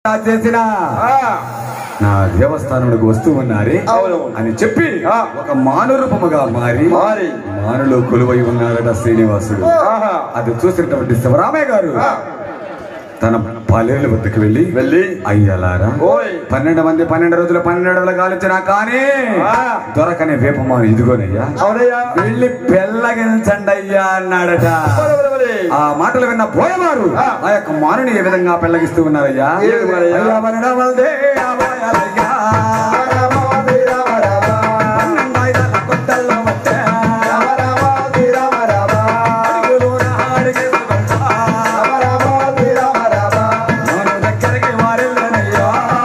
చేసిన ఆ, నా దేవస్థానములకు వస్తూ ఉన్నారే అవును. అని చెప్పి ఆ. ఒక మాను రూపముగా మారి మారి. మానులో కొలువై ఉన్నాడట శ్రీనివాసుడు ఆహా. అది చూసినటువంటి శివరామయ్య గారు ఆ. తన పాలేరుల వద్దకు వెళ్ళి వెళ్ళి అయ్యలారా ఓయ్ పన్నెండు మంది పన్నెండు రోజులు పన్నెండు అడుగులు కాలించినా కానీ ఆ. దొరకని వేపమాను ఇదిగోనయ్యా అవునయ్యా వెళ్ళి పెళ్ళగించండి అయ్యా అన్నాడట మరి, మరి, మరి. ఆ మాటలు విన్న పోయేవారు ఆ. ఆ యొక్క మానుని ఏ విధంగా పెళ్ళగిస్తూ ఉన్నారయ్యా ఏ విధంగానయ్యా? అయ్యా వనడవల్దే అభయాలయ్యా. పన్నెండాయిదాల కొట్టల్లో వచ్చే అడుగులోన అడిగేసి వెళ్తా. మాను దగ్గరికి వారెళ్ళనయ్యా.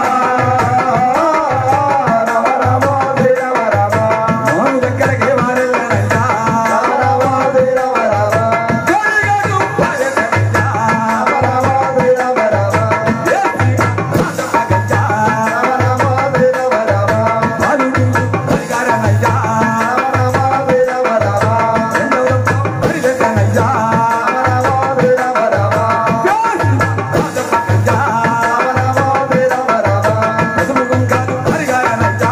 మాను దగ్గరికి వారెళ్ళనయ్యా. గడిగడు పడకయ్యా. ఏసి కాదపగచ్చా. బాలుడు పరిగారనయ్యా. రెండవ పరిగెత్తనయ్యా. ఏసి కాదపగచ్చా. పసుపు కుంకాలు పరిగారనయ్యా.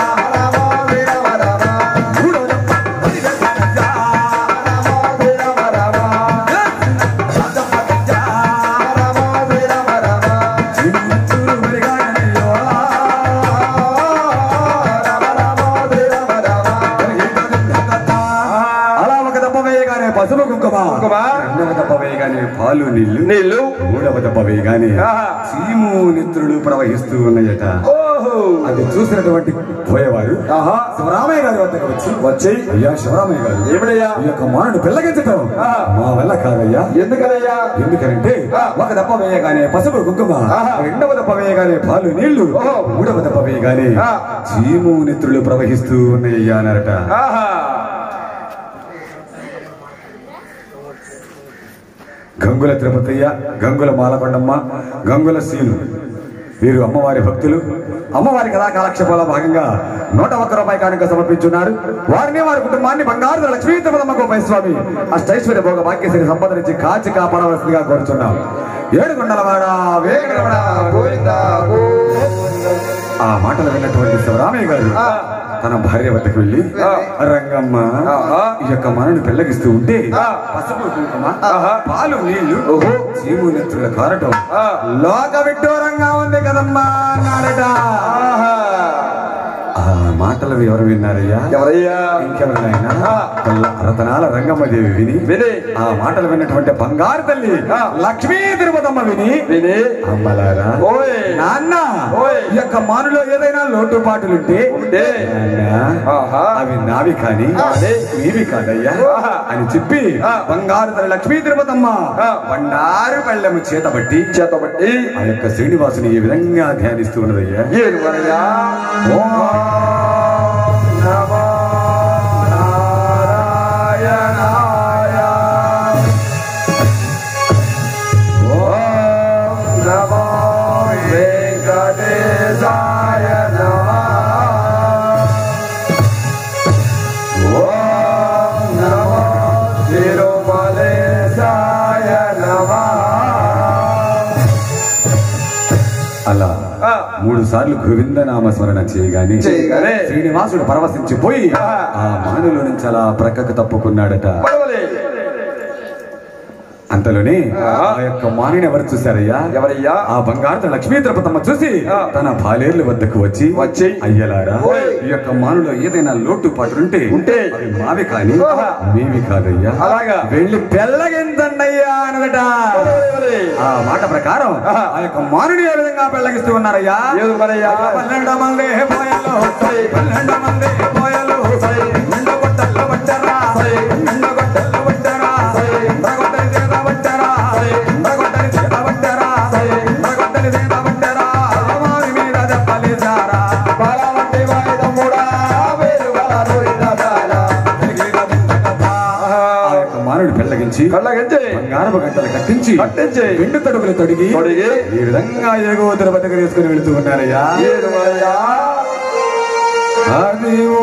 మూడో దప్ప పరిగెత్తనయ్యా. ఏసి కాదపగచ్చా. చిన్నత్తూరు పరిగారనయ్యో. అలా ఒక దెబ్బ వేయగానే పసుపు కుంకుమ కుంకుమ. రెండవ దెబ్బ వేయగానే పాలు నీళ్లు నీళ్ళు మూడవ దెబ్బ వేయగానే ఆహా. చీము నిత్రులు ప్రవహిస్తూ ఉన్నాయట ఓహో అది చూసినటువంటి పోయేవారు ఆహా. శివరామయ్య గారి వద్దకు వచ్చి వచ్చి అయ్యా శివరామయ్య గారు ఏమిడయ్యా ఈ యొక్క మానుడు పిల్లగించటం ఆహా. మా వల్ల కాదయ్యా ఎందుకనయ్యా ఎందుకంటే ఆ. ఒక దెబ్బ వేయగానే పసుపు కుంకుమ ఆహా. రెండవ దెబ్బ వేయగానే పాలు నీళ్లు ఓహో. మూడవ దెబ్బ వేయగానే ఆ. చీము నిత్రులు ప్రవహిస్తూ ఉన్నాయ్యా అన్నారట ఆహా గంగుల తిరుపతయ్య గంగుల మాలకొండమ్మ గంగుల సీను వీరు అమ్మవారి భక్తులు అమ్మవారి కళా కాలక్షేపాల భాగంగా నూట ఒక్క రూపాయి కానుక సమర్పించున్నారు వారిని వారి కుటుంబాన్ని బంగారు లక్ష్మీ తిరుపతమ్మ గోపాయ స్వామి అష్టైశ్వర్య భోగ భాగ్యశ్రీ సంపదనిచ్చి కాచి కాపాడవలసిందిగా కోరుచున్నాం ఏడుకొండలవాడ వేగడవాడ గోవిందా ఆ మాటలు విన్నటువంటి శివరామయ్య గారు ఆ. తన భార్య వద్దకు వెళ్ళి ఆ. రంగమ్మ ఆహా. ఈ యొక్క మనని పెళ్ళగిస్తూ ఉంటే ఆ. పసుపు కుంకుమ ఆహా. పాలు నీళ్లు ఓహో. చీము నెత్తుల కారటం ఆ. లోక విడ్డూరంగా ఉంది కదమ్మా అన్నాడట ఆహా ఆ మాటలు ఎవరు విన్నారయ్యా ఎవరయ్యా ఇంకెవరినైనా ఆ. తల్ల రతనాల రంగమ్మదేవి విని విని ఆ మాటలు విన్నటువంటి బంగారు తల్లి ఆ. లక్ష్మీ తిరుపతమ్మ విని విని అమ్మలారా ఓయ్ నాన్న ఓయ్. ఈ యొక్క మానులో ఏదైనా లోటుపాటులుంటే ఉంటే నాన్న, ఆహా. అవి నావి కాని అదే. నీవి కాదయ్యా ఆహా. అని చెప్పి ఆ. బంగారు తల్లి లక్ష్మీ తిరుపతమ్మ ఆ. బండారు పళ్ళెము చేతబట్టి చేతబట్టి ఆ యొక్క శ్రీనివాసుని ఏ విధంగా ధ్యానిస్తూ ఉన్నదయ్యా ఏడువరయ్యా ఓం నమో నారాయణాయ ఓం నమో వెంకటేశాయ నమః ఓం నమో తిరుమలేశాయ నమః అలా ఆ. మూడు సార్లు గోవింద నామ స్మరణ చేయగానే చేయగానే శ్రీనివాసుడు పరవశించిపోయి ఆ. ఆ మానులో నుంచి అలా ప్రక్కకు తప్పుకున్నాడట పడవలే అంతలోనే ఆ. ఆ యొక్క మానిని ఎవరు చూశారయ్యా ఎవరయ్యా ఆ బంగారు లక్ష్మీ తిరుపతమ్మ చూసి ఆ. తన పాలేర్ల వద్దకు వచ్చి వచ్చి అయ్యలారా ఓయ్. ఈ యొక్క మానులో ఏదైనా లోటు పాటుంటే ఉంటే అవి మావి కాని ఆహా. మేవి కాదయ్యా అలాగా. వెళ్ళి పెళ్ళగించండయ్యా అనదట ఆ మాట ప్రకారం ఆహా. ఆ యొక్క మానుని ఏ విధంగా పెళ్ళగిస్తూ ఉన్నారయ్యా ఏది మరయ్యా పన్నెండు మంది పోయలు పన్నెండు మంది పోయలు నిండు గొట్టలు వచ్చారా నిండు గొట్టలు వచ్చారా ప్రగొట్టలి చేత వచ్చారా ప్రగొట్టలి చేత వచ్చారా ప్రగొట్టలి చేత వచ్చారా మావి మీద దెబ్బలేశారా బాలవంటి వాయిదముడా వేలు బలరుయిదదాల ఆ యొక్క మానుడి పెళ్ళగించి కళ్ళగంచి బంగారపు గంటలు కట్టించి కట్టించి వెండి తడుగులు తొడిగి తొడిగి ఈ విధంగా ఏగో తిరుపతికి తీసుకుని వెళుతూ ఉన్నారయ్యా ఏడు మరయ్యా అది ఓ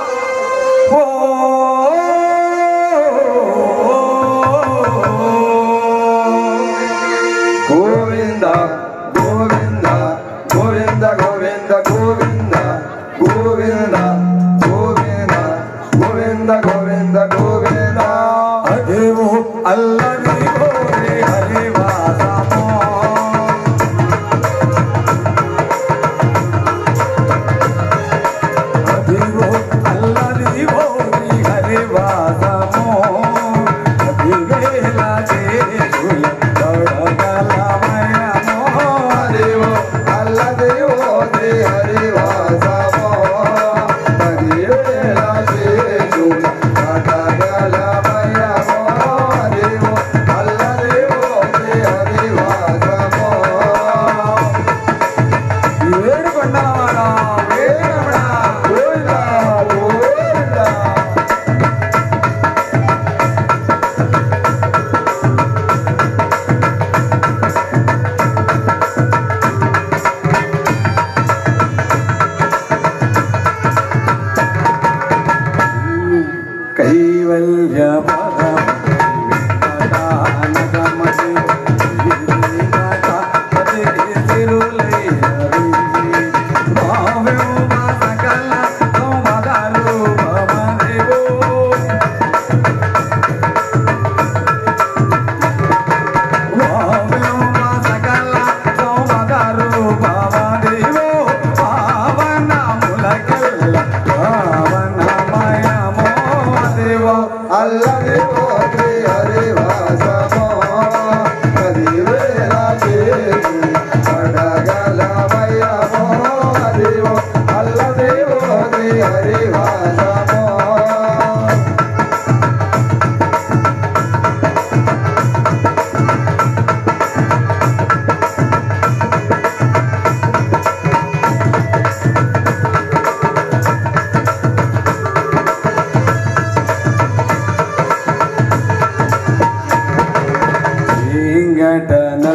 ఓ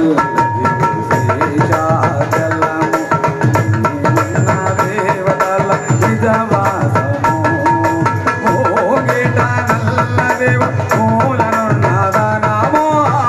చల్లది శేషాచలము నీవున్న దేవతల నిజవాసము మోగేట నల్లదేవ మూలనున్నదనమో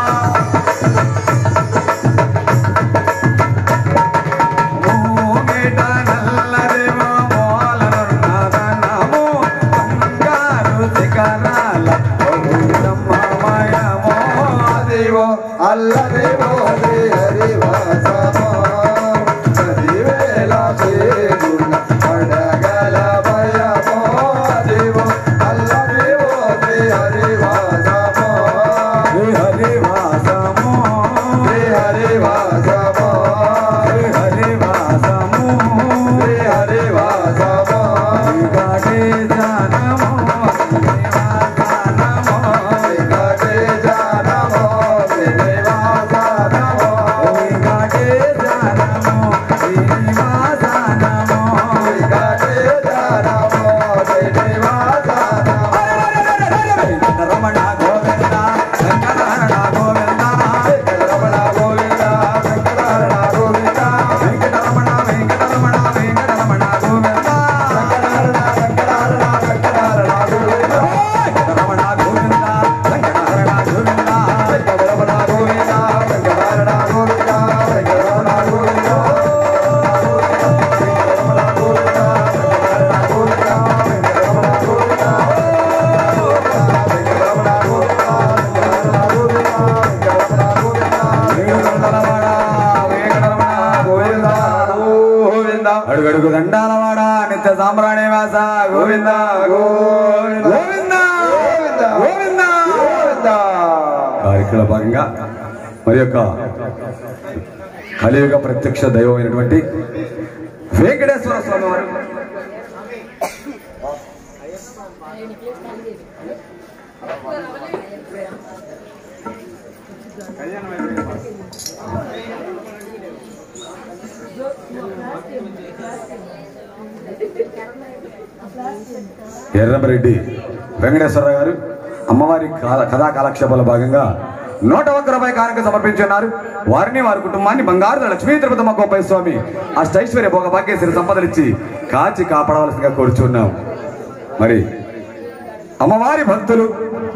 మోగేట నల్లదేవ మూలనున్నదనమో బంగారు శిఖరాల బహుళమయమో దేవో అల్లదేవో శ్రీ హరివాసమో పదివేల చేగుణ పడగల భయమో దేవో అల్లదేవో శ్రీ హరివాసమో శ్రీ హరివాసము శ్రీ హరివాసమో శ్రీ హరివాసము శ్రీ హరివాసమో శ్రీగాడే జానము శ్రీనివాసనము శ్రీగటే జానమో శ్రీనివాసనమో శ్రీగాడే జానము శ్రీనివాసనము శ్రీగటే జానమో శ్రీనివాసనమో రమణ గోవింద వెంకటరమణ గోవింద రమణ గోవింద వెంకటరమణ గోవింద వెంకటరమణ వెంకటరమణ వెంకటరమణ గోవింద వెంకటరమణ వెంకటరమణ వెంకటరమణ గోవింద రమణ గోవింద వెంకటరమణ గోవింద వెంకటరమణ గోవింద వెంకటరమణ గోవింద వెంకటరమణ గోవింద వెంకటరమణ గోవింద వెంకటరమణ గోవింద వెంకటరమణ గోవింద వెంకటరమణ గోవింద వెంకటరమణ గోవింద వెంకటరమణ గోవింద వేణుగొండలవాడ వెంకటరమణ గోవింద గోవింద అడుగడుగు దండాలవాడ నిత్య సాంబ్రాణి వాస గోవింద గోవింద గోవింద గోవింద గోవింద కార్యక్రమ భాగంగా మరి యొక్క కలియుగ ప్రత్యక్ష దైవమైనటువంటి వెంకటేశ్వర స్వామి వారు ఎర్రమరెడ్డి వెంకటేశ్వర గారు అమ్మవారి కాల- కథా కాలక్షేపాల భాగంగా నూట ఒక్క రూపాయి కానుక సమర్పించున్నారు వారిని వారి కుటుంబాన్ని బంగారు లక్ష్మీ తిరుపతమ్మ గోపాయ స్వామి అష్టైశ్వర్య భోగ భాగ్యశ్రీ సంపదలిచ్చి కాచి కాపాడవలసిందిగా కోరుచున్నాం మరి అమ్మవారి భక్తులు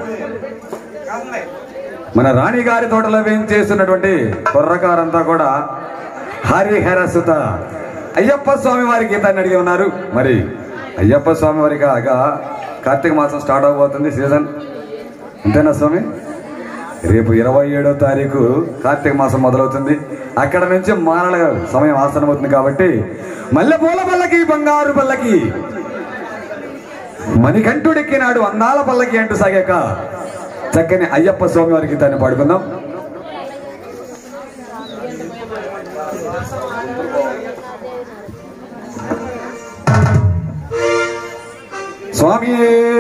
మన రాణి గారి తోటలో వేయించేస్తున్నటువంటి కుర్రకారంతా కూడా హరిహర సుత అయ్యప్ప స్వామి వారి గీతాన్ని అడిగి ఉన్నారు మరి అయ్యప్ప స్వామి వారికి ఆగా కార్తీక మాసం స్టార్ట్ అవబోతుంది సీజన్ అంతేనా స్వామి రేపు ఇరవై ఏడో తారీఖు కార్తీక మాసం మొదలవుతుంది అక్కడ నుంచి మారల సమయం ఆసనమవుతుంది కాబట్టి మల్లెపూల పల్లకి బంగారు పల్లకి మణికంఠుడెక్కినాడు అందాల పల్లకి అంటూ సాగాక చక్కని అయ్యప్ప స్వామి వారి గీతాన్ని పాడుకుందాం స్వామి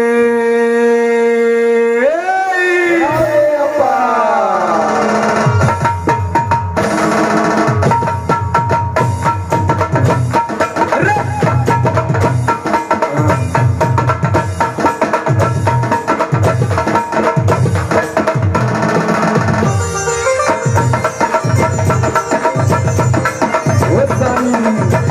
వస్తాను.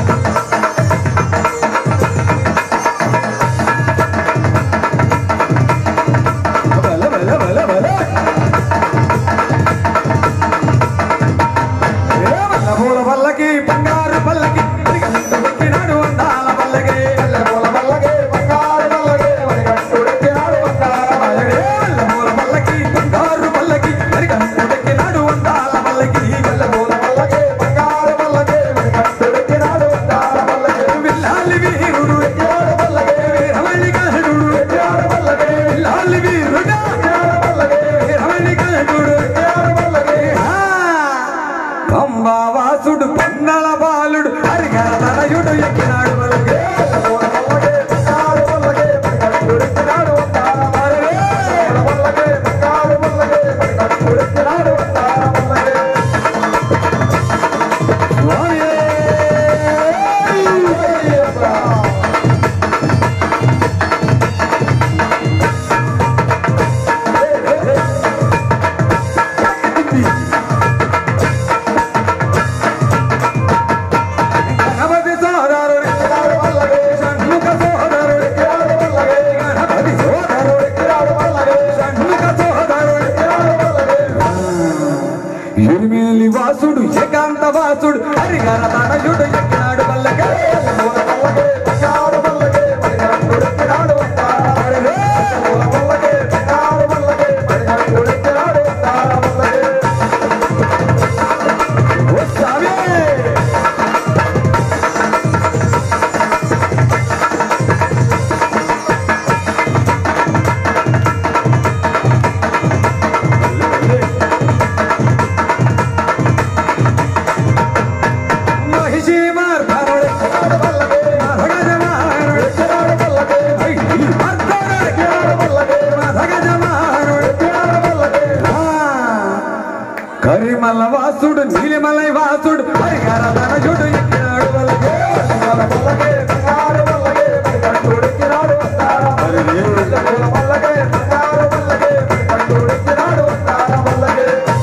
కరిమల్ల వాసుడు నీలిమలై వాసుడు హరిహర ధనజుడు ఎక్కినాడు వల్లకే. వల్లగే బంగారు వల్లగే కంటుడికినాడు వస్తారా హరి వల్లగే బంగారు వల్లగే కంటుడికినాడు వస్తారా వల్లగే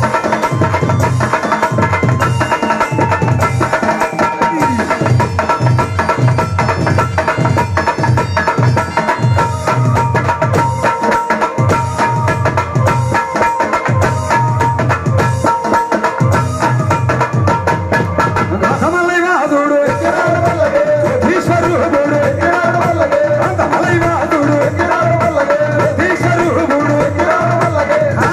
రసమలై వాసుడు ఎక్కినాడు వల్లగే ఈశ్వరుడు ఎక్కినాడు వల్లగే అంతమలై వాసుడు ఎక్కినాడు వల్లగే ఈశ్వరుడు ఎక్కినాడు వల్లగే ఆ!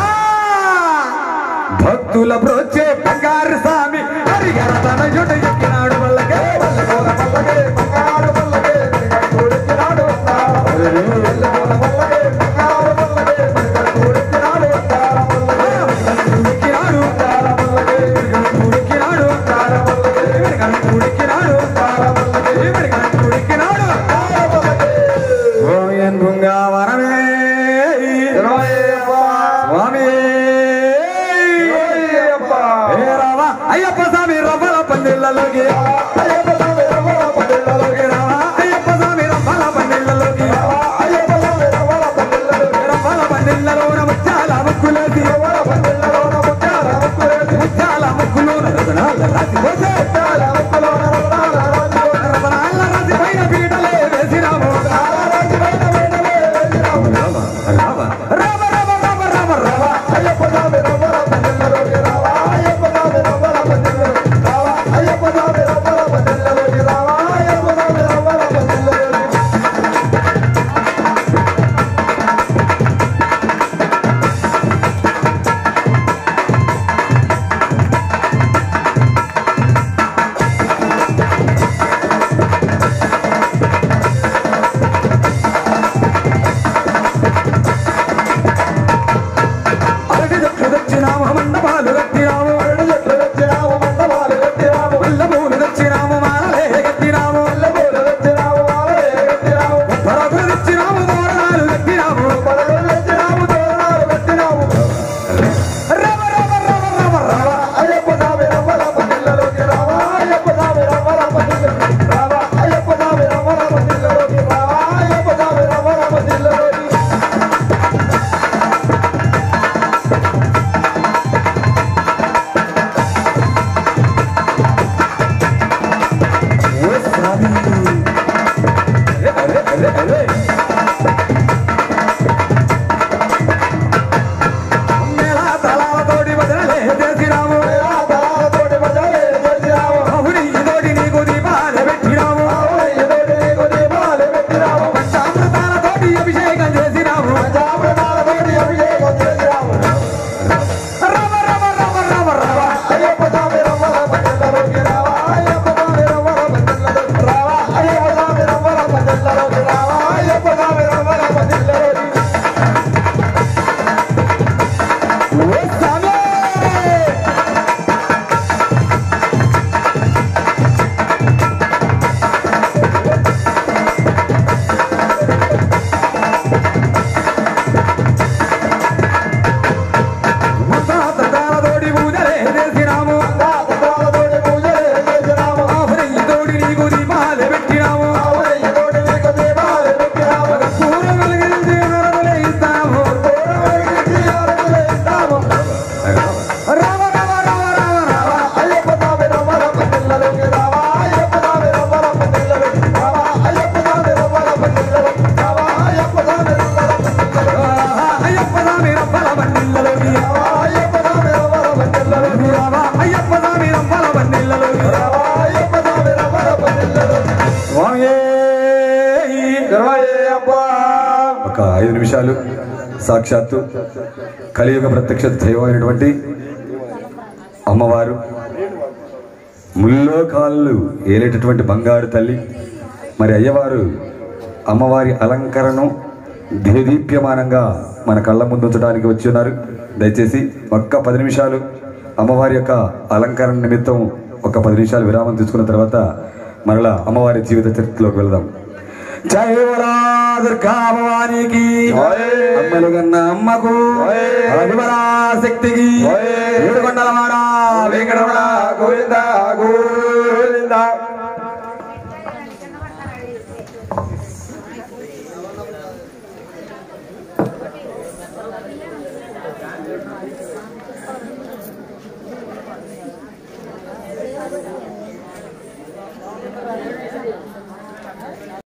భక్తుల బ్రోచే బంగారు స్వామి హరిహర ధనజుడు ఎక్కినాడు వల్లకే వల్లగే బంగారు వల్లగే కంటుడికినాడు వస్తారా వల్లగే బంగారు వల్లగే కంటుడికినాడు వస్తారా వల్లగే ఎక్కినాడు ఉడికినాడు ఉడికినాడు ఉడికినాడు ఓయన్ బృంగావనమే స్వామి ఏ రామ అయ్యప్ప స్వామి రవ్వల పందిళ్ళలోకి ఏ రామ అయ్యప్ప స్వామి రవ్వల పందిళ్ళలోకి రవ్వల పందిళ్ళలోన ముత్యాల ముక్కులేసి ముత్యాల ముక్కులోన రతనాల రాసి పోసే రతనాల రాసి పైన పీటలే వేసినాము రామ రామ రామ రామ రామ రామ రామ అరటి చెట్లు తెచ్చినాము మండపాలు కట్టినాము వల్లమూలు తెచ్చినాము మాలలే కట్టినాము పరగులు తెచ్చినాము తోరణాలు కట్టినాము రామ రామ రామ రామ రామ ఓ స్వామి అరే అరే అరే మేళా తలాలతోటి వదలలే చేసినాము అవుని ఇదోటి నీకు దీపాలు పెట్టినాము పంచామృతాలతోటి అభిషేకం చేసినాము రామ రామ రామ రామ రామ ఓ స్వామి ముత్తాతలతోటి పూజలే చేసినాము ఆహురి ఇదోటి నీకు దీపాలు పెట్టినాము పూర్వం వెలిగించి నరములే ఇస్తాము రామ రామ రామ రామ రామ ఆహా, అయ్యప్ప స్వామి రబ్బల బండిల్లలోకి రామ అయ్యప్ప స్వామి రబ్బల బండిల్లలోకి స్వామియే ఒక ఐదు నిమిషాలు సాక్షాత్తు కలియుగ ప్రత్యక్ష దైవమైనటువంటి అమ్మవారు ముల్లో కాళ్ళు ఏలేటటువంటి బంగారు తల్లి మరి అయ్యవారు అమ్మవారి అలంకరణం దేదీప్యమానంగా మన కళ్ళ ముందు ఉంచడానికి వచ్చి ఉన్నారు దయచేసి ఒక్క పది నిమిషాలు అమ్మవారి యొక్క అలంకరణ నిమిత్తం ఒక పది నిమిషాలు విరామం తీసుకున్న తర్వాత మరలా అమ్మవారి జీవిత చరిత్రలోకి వెళ్దాం జై బలా దుర్గా అమ్మవారి భవానీకి జై. అమ్మలు కన్న అమ్మకు జై. శక్తికి జై. ఏడుకొండలవాడ వెంకటరమణ గోవింద గోవింద